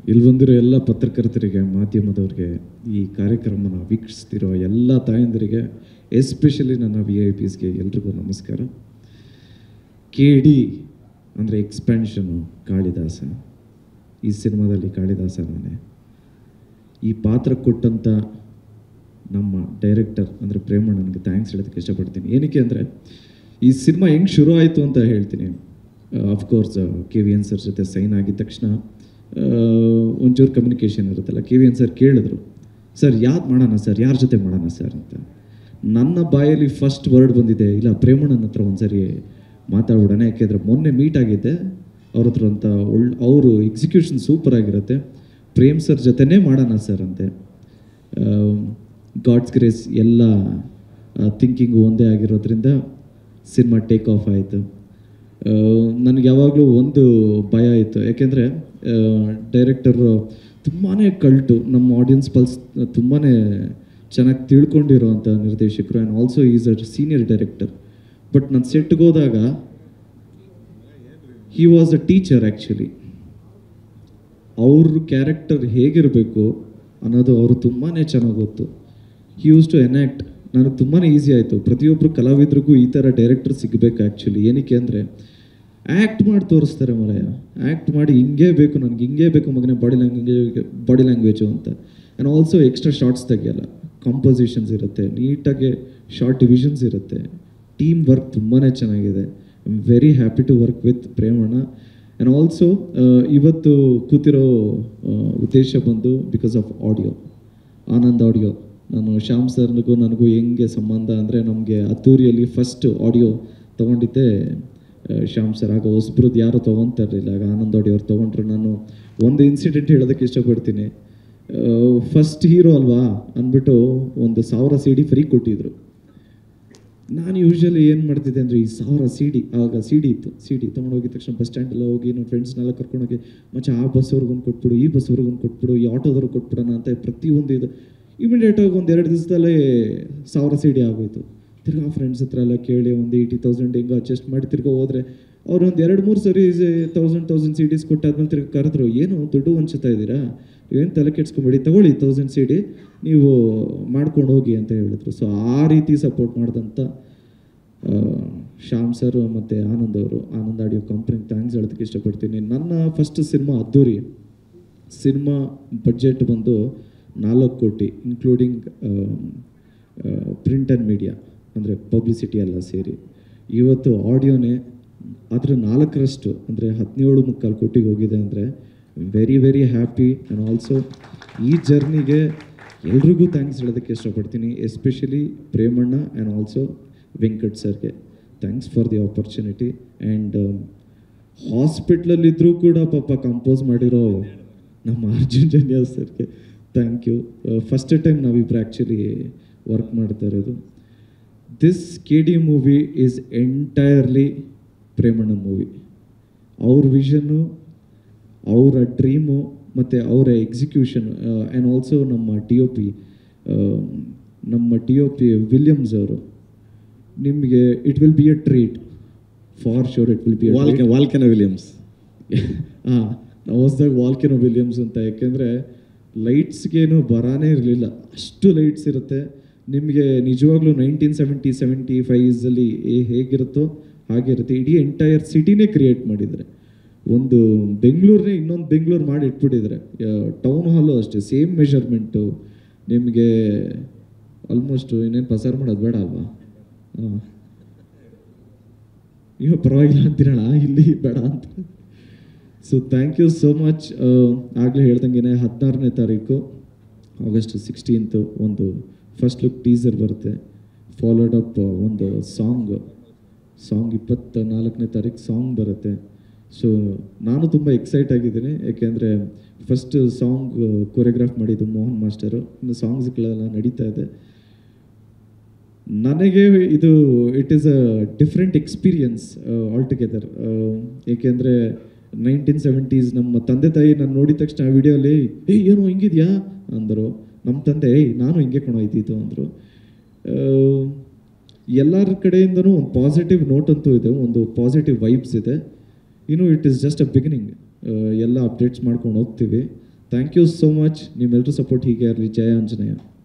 ಇಲ್ಲಿ ಬಂದಿರೋ ಎಲ್ಲ ಪತ್ರಕರ್ತರಿಗೆ ಮಾಧ್ಯಮದವ್ರಿಗೆ ಈ ಕಾರ್ಯಕ್ರಮನ ವೀಕ್ಷಿಸ್ತಿರೋ ಎಲ್ಲ ತಾಯಂದಿರಿಗೆ ಎಸ್ಪೆಷಲಿ ನನ್ನ ವಿ ಐ ಪಿಸ್ಗೆ ಎಲ್ರಿಗೂ ನಮಸ್ಕಾರ ಕೆ ಡಿ ಅಂದರೆ ಎಕ್ಸ್ಪ್ಯಾನ್ಷನು ಕಾಳಿದಾಸ ಈ ಸಿನಿಮಾದಲ್ಲಿ ಕಾಳಿದಾಸ ನಾನೇ ಈ ಪಾತ್ರ ಕೊಟ್ಟಂಥ ನಮ್ಮ ಡೈರೆಕ್ಟರ್ ಅಂದರೆ ಪ್ರೇಮಣ್ಣನಿಗೆ ಥ್ಯಾಂಕ್ಸ್ ಹೇಳೋದಕ್ಕೆ ಇಷ್ಟಪಡ್ತೀನಿ ಏನಕ್ಕೆ ಅಂದರೆ ಈ ಸಿನಿಮಾ ಹೆಂಗೆ ಶುರು ಆಯಿತು ಅಂತ ಹೇಳ್ತೀನಿ of course K V N sir ಜೊತೆ ಸೈನ್ ಆಗಿದ ತಕ್ಷಣ ಆ, ಒಂಚೂರು ಕಮ್ಯುನಿಕೇಷನ್ ಇರುತ್ತಲ್ಲ ಕೆ ವಿ ಎನ್ ಸರ್ ಕೇಳಿದ್ರು ಸರ್ ಯಾವ್ದು ಮಾಡೋಣ ಸರ್ ಯಾರ ಜೊತೆ ಮಾಡೋಣ ಸರ್ ಅಂತ ನನ್ನ ಬಾಯಲ್ಲಿ ಫಸ್ಟ್ ವರ್ಡ್ ಬಂದಿದೆ ಇಲ್ಲ ಪ್ರೇಮಣ್ಣನ ಹತ್ರ ಒಂದ್ಸರಿ ಮಾತಾಡ್ಬಿಡೋಣ ಯಾಕೆಂದರೆ ಮೊನ್ನೆ ಮೀಟ್ ಆಗಿದ್ದೆ ಅವ್ರ ಹತ್ರ ಅಂತ ಒಳ್ಳೆ ಅವರು ಎಕ್ಸಿಕ್ಯೂಷನ್ ಸೂಪರ್ ಆಗಿರುತ್ತೆ ಪ್ರೇಮ್ ಸರ್ ಜೊತೆನೇ ಮಾಡೋಣ ಸರ್ ಅಂತೆ ಗಾಡ್ಸ್ ಗ್ರೇಸ್ ಎಲ್ಲ ಥಿಂಕಿಂಗು ಒಂದೇ ಆಗಿರೋದ್ರಿಂದ ಸಿನಿಮಾ ಟೇಕ್ ಆಫ್ ಆಯಿತು ನನಗೆ ಯಾವಾಗಲೂ ಒಂದು ಭಯ ಇತ್ತು ಯಾಕೆಂದರೆ ಡೈರೆಕ್ಟರು ತುಂಬಾ ಕಲ್ಟು ನಮ್ಮ ಆಡಿಯನ್ಸ್ ಪಲ್ಸ್ ತುಂಬಾ ಚೆನ್ನಾಗಿ ತಿಳ್ಕೊಂಡಿರೋವಂಥ ನಿರ್ದೇಶಕರು and also is a senior director but ನಾನು ಸೆಟ್ಗೆ ಹೋದಾಗ he was a teacher actually ಅವ್ರ ಕ್ಯಾರೆಕ್ಟರ್ ಹೇಗಿರಬೇಕು ಅನ್ನೋದು ಅವರು ತುಂಬಾ ಚೆನ್ನಾಗಿ ಗೊತ್ತು ಹಿ ಯೂಸ್ ಟು ಎನ್ಯಾಕ್ಟ್ ನನಗೆ ತುಂಬಾ ಈಸಿ ಆಯಿತು ಪ್ರತಿಯೊಬ್ಬರು ಕಲಾವಿದ್ರಿಗೂ ಈ ಥರ ಡೈರೆಕ್ಟರ್ ಸಿಗಬೇಕು ಆ್ಯಕ್ಚುಲಿ ಏನಕ್ಕೆ ಅಂದರೆ ಆ್ಯಕ್ಟ್ ಮಾಡಿ ತೋರಿಸ್ತಾರೆ ಮರೆಯ ಆ್ಯಕ್ಟ್ ಮಾಡಿ ಹಿಂಗೇ ಬೇಕು ನನಗೆ ಹಿಂಗೇ ಬೇಕು ಮಗನೇ ಬಾಡಿ ಲ್ಯಾಂಗ್ವೇಜ್ ಬಾಡಿ ಲ್ಯಾಂಗ್ವೇಜು ಅಂತ ಆ್ಯಂಡ್ ಆಲ್ಸೋ ಎಕ್ಸ್ಟ್ರಾ ಶಾರ್ಟ್ಸ್ ತೆಗಿಯಲ್ಲ ಕಾಂಪೋಸಿಷನ್ಸ್ ಇರುತ್ತೆ ನೀಟಾಗಿ ಶಾರ್ಟ್ ಡಿವಿಷನ್ಸ್ ಇರುತ್ತೆ ಟೀಮ್ ವರ್ಕ್ ತುಂಬಾ ಚೆನ್ನಾಗಿದೆ I am very happy to work with Premanna and also ಇವತ್ತು ಕೂತಿರೋ ಆ, ಉದ್ದೇಶ ಬಂದು because of audio Anand audio ನಾನು ಶ್ಯಾಮ್ ಸರ್ನಿಗೂ ನನಗೂ ಹೆಂಗೆ ಸಂಬಂಧ ಅಂದರೆ ನಮಗೆ ಅದ್ದೂರಿಯಲ್ಲಿ ಫಸ್ಟ್ ಆಡಿಯೋ ತೊಗೊಂಡಿದ್ದೆ ಆ, ಶ್ಯಾಮ್ ಸರ್ ಆಗ ಹೊಸಬ್ರದ್ದು ಯಾರು ತೊಗೊತಾ ಇರಲಿಲ್ಲ ಆಗ ಆನಂದ್ ಆಡಿಯೋ ಅವ್ರು ತೊಗೊಂಡ್ರು ನಾನು ಒಂದು ಇನ್ಸಿಡೆಂಟ್ ಹೇಳೋದಕ್ಕೆ ಇಷ್ಟಪಡ್ತೀನಿ ಫಸ್ಟ್ ಹೀರೋ ಅಲ್ವಾ ಅಂದ್ಬಿಟ್ಟು ಒಂದು ಸಾವಿರ ಸಿ ಡಿ ಫ್ರೀ ಕೊಟ್ಟಿದ್ರು ನಾನು ಯೂಶ್ವಲಿ ಏನು ಮಾಡ್ತಿದ್ದೆ ಅಂದರೆ ಈ ಸಾವಿರ ಸಿ ಡಿ ಆಗ ಸಿ ಡಿ ಇತ್ತು ಸಿ ಡಿ ತೊಗೊಂಡೋಗಿದ ತಕ್ಷಣ ಬಸ್ ಸ್ಟ್ಯಾಂಡೆಲ್ಲ ಹೋಗಿ ನಮ್ಮ ಫ್ರೆಂಡ್ಸ್ನೆಲ್ಲ ಕರ್ಕೊಂಡೋಗಿ ಮಚ್ಚ ಆ ಬಸ್ವರೆಗೊಂದು ಕೊಟ್ಬಿಡು ಈ ಬಸ್ವರೆಗೊಂದು ಕೊಟ್ಬಿಡು ಈ ಆಟೋದವ್ರಿಗೆ ಕೊಟ್ಬಿಡೋಣ ಅಂತ ಪ್ರತಿಯೊಂದು ಇದು ಇಮಿಡಿಯೇಟಾಗಿ ಒಂದು ಎರಡು ದಿವಸದಲ್ಲೇ ಸಾವಿರ ಸಿ ಡಿ ಆಗೋಯ್ತು ತಿರ್ಗಾ ಫ್ರೆಂಡ್ಸ್ ಹತ್ರ ಎಲ್ಲ ಕೇಳಿ ಒಂದು ಏಯ್ಟಿ ತೌಸಂಡ್ ಹಿಂಗೆ ಅಡ್ಜಸ್ಟ್ ಮಾಡಿ ತಿರ್ಗಾ ಹೋದ್ರೆ ಅವ್ರು ಒಂದು ಎರಡು ಮೂರು ಸರಿ ತೌಸಂಡ್ ತೌಸಂಡ್ ಸಿ ಡಿಸ್ ಕೊಟ್ಟಾದ್ಮೇಲೆ ತಿರ್ಗಿ ಕರೆದ್ರು ಏನು ದುಡ್ಡು ಹಂಚುತ್ತಾ ಇದ್ದೀರಾ ನೀವೇನು ತಲೆ ಕೆಡ್ಸ್ಕೊಂಬೇಡಿ ತಗೊಳ್ಳಿ ತೌಸಂಡ್ ಸಿ ಡಿ ನೀವು ಮಾಡ್ಕೊಂಡು ಹೋಗಿ ಅಂತ ಹೇಳಿದ್ರು ಸೊ ಆ ರೀತಿ ಸಪೋರ್ಟ್ ಮಾಡಿದಂಥ ಆ, ಶ್ಯಾಮ್ ಸರ್ ಮತ್ತು ಆನಂದ್ ಅವರು ಆನಂದ್ ಆಡಿಯೋ ಕಂಪ್ನಿಗೆ ಥ್ಯಾಂಕ್ಸ್ ಹೇಳೋದಕ್ಕೆ ಇಷ್ಟಪಡ್ತೀನಿ ನನ್ನ first cinema Addhuri cinema budget ಬಂದು ನಾಲ್ಕು ಕೋಟಿ ಇನ್ಕ್ಲೂಡಿಂಗ್ ಪ್ರಿಂಟ್ ಆ್ಯಂಡ್ ಮೀಡಿಯಾ ಅಂದರೆ ಪಬ್ಲಿಸಿಟಿ ಎಲ್ಲ ಸೇರಿ ಇವತ್ತು ಆಡಿಯೋನೇ ಅದರ ನಾಲ್ಕರಷ್ಟು ಅಂದರೆ ಹದಿನೇಳು ಮುಕ್ಕಾಲು ಕೋಟಿಗೆ ಹೋಗಿದೆ ಅಂದರೆ very very happy and also ಈ ಜರ್ನಿಗೆ ಎಲ್ರಿಗೂ ಥ್ಯಾಂಕ್ಸ್ ಹೇಳೋದಕ್ಕೆ ಇಷ್ಟಪಡ್ತೀನಿ especially Premanna and also Venkat ಸರ್ಗೆ thanks for the opportunity and ಹಾಸ್ಪಿಟ್ಲಲ್ಲಿದ್ದರೂ ಕೂಡ ಪಾಪ ಕಂಪೋಸ್ ಮಾಡಿರೋ ನಮ್ಮ ಅರ್ಜುನ್ ಜನ್ಯ ಸರ್ಗೆ ಥ್ಯಾಂಕ್ ಯು ಫಸ್ಟ್ ಟೈಮ್ ನಾವಿಬ್ಬರು ಆ್ಯಕ್ಚುಲಿ ವರ್ಕ್ ಮಾಡ್ತಾ ಇರೋದು this K D movie is entirely Premanna movie ಅವ್ರ ವಿಷನ್ನು ಅವರ ಡ್ರೀಮು ಮತ್ತು ಅವರ ಎಕ್ಸಿಕ್ಯೂಷನ್ ಆ್ಯಂಡ್ ಆಲ್ಸೋ ನಮ್ಮ ಡಿ ಒ ಪಿ ನಮ್ಮ ಡಿ ಒ ಪಿ ವಿಲಿಯಮ್ಸ್ ಅವರು ನಿಮಗೆ it will be a treat for sure it will be ವಾಲ್ಕೆ ವಾಲ್ಕೆನ ವಿಲಿಯಮ್ಸ್ ಹಾಂ ನಾವು ಹೊಸ್ದಾಗ ವಾಲ್ಕೆನೋ ವಿಲಿಯಮ್ಸ್ ಅಂತ ಯಾಕೆಂದರೆ ಲೈಟ್ಸ್ಗೇನು ಬರಾನೇ ಇರಲಿಲ್ಲ ಅಷ್ಟು ಲೈಟ್ಸ್ ಇರುತ್ತೆ ನಿಮಗೆ ನಿಜವಾಗ್ಲೂ ನೈನ್ಟೀನ್ ಸೆವೆಂಟಿ ಸೆವೆಂಟಿ ಫೈವ್ಸಲ್ಲಿ ಹೇಗಿರುತ್ತೋ ಹಾಗೆ ಇರುತ್ತೆ ಇಡೀ ಎಂಟೈರ್ ಸಿಟಿನೇ ಕ್ರಿಯೇಟ್ ಮಾಡಿದ್ದಾರೆ ಒಂದು ಬೆಂಗಳೂರನ್ನೇ ಇನ್ನೊಂದು ಬೆಂಗಳೂರು ಮಾಡಿ ಇಟ್ಬಿಟ್ಟಿದ್ದಾರೆ ಟೌನ್ ಹಾಲು ಅಷ್ಟೇ ಸೇಮ್ ಮೆಷರ್ಮೆಂಟು ನಿಮಗೆ ಆಲ್ಮೋಸ್ಟ್ ಇನ್ನೇನು ಪಸಾರ್ ಮಾಡೋದು ಬೇಡ ಅಲ್ವಾ ಹಾಂ ಅಯ್ಯೋ ಪರವಾಗಿಲ್ಲ ಅಂತೀರಣ ಇಲ್ಲಿ ಬೇಡ ಅಂತ so thank you so much ಆಗಲೇ ಹೇಳ್ದಂಗೆ ಹದಿನಾರನೇ ತಾರೀಕು ಆಗಸ್ಟ್ ಸಿಕ್ಸ್ಟೀನ್ತು ಒಂದು ಫಸ್ಟ್ ಲುಕ್ ಟೀಸರ್ ಬರುತ್ತೆ ಫಾಲೋಡ್ ಅಪ್ ಒಂದು ಸಾಂಗ್ ಸಾಂಗ್ ಇಪ್ಪತ್ತ ನಾಲ್ಕನೇ ತಾರೀಕು ಸಾಂಗ್ ಬರುತ್ತೆ ಸೊ ನಾನು ತುಂಬ ಎಕ್ಸೈಟ್ ಆಗಿದ್ದೀನಿ ಯಾಕೆಂದರೆ ಫಸ್ಟ್ ಸಾಂಗ್ ಕೊರಿಯೋಗ್ರಾಫ್ ಮಾಡಿದ್ದು ಮೋಹನ್ ಮಾಸ್ಟರು ಇನ್ನು ಸಾಂಗ್ಸ್ಗಳೆಲ್ಲ ನಡೀತಾ ಇದೆ ನನಗೆ ಇದು it is a different experience all together ಏಕೆಂದರೆ ನೈನ್ಟೀನ್ ಸೆವೆಂಟೀಸ್ ನಮ್ಮ ತಂದೆ ತಾಯಿ ನಾನು ನೋಡಿದ ತಕ್ಷಣ ಆ ವಿಡಿಯೋಲಿ ಏಯ್ ಏನೋ ಹಿಂಗಿದ್ಯಾ ಅಂದರು ನಮ್ಮ ತಂದೆ ಏಯ್ ನಾನು ಹಿಂಗೆ ಕಣೋ ಇದ್ದಿದ್ದು ಅಂದರು ಎಲ್ಲರ ಕಡೆಯಿಂದನೂ ಒಂದು ಪಾಸಿಟಿವ್ ನೋಟ್ ಅಂತೂ ಇದೆ ಒಂದು ಪಾಸಿಟಿವ್ ವೈಬ್ಸ್ ಇದೆ ಇನ್ನು it is just a beginning ಎಲ್ಲ ಅಪ್ಡೇಟ್ಸ್ ಮಾಡ್ಕೊಂಡು ಹೋಗ್ತೀವಿ ಥ್ಯಾಂಕ್ ಯು ಸೋ ಮಚ್ ನಿಮ್ಮೆಲ್ಲರೂ ಸಪೋರ್ಟ್ ಹೀಗೆ ಇರಲಿ ಜಯ ಆಂಜನೇಯ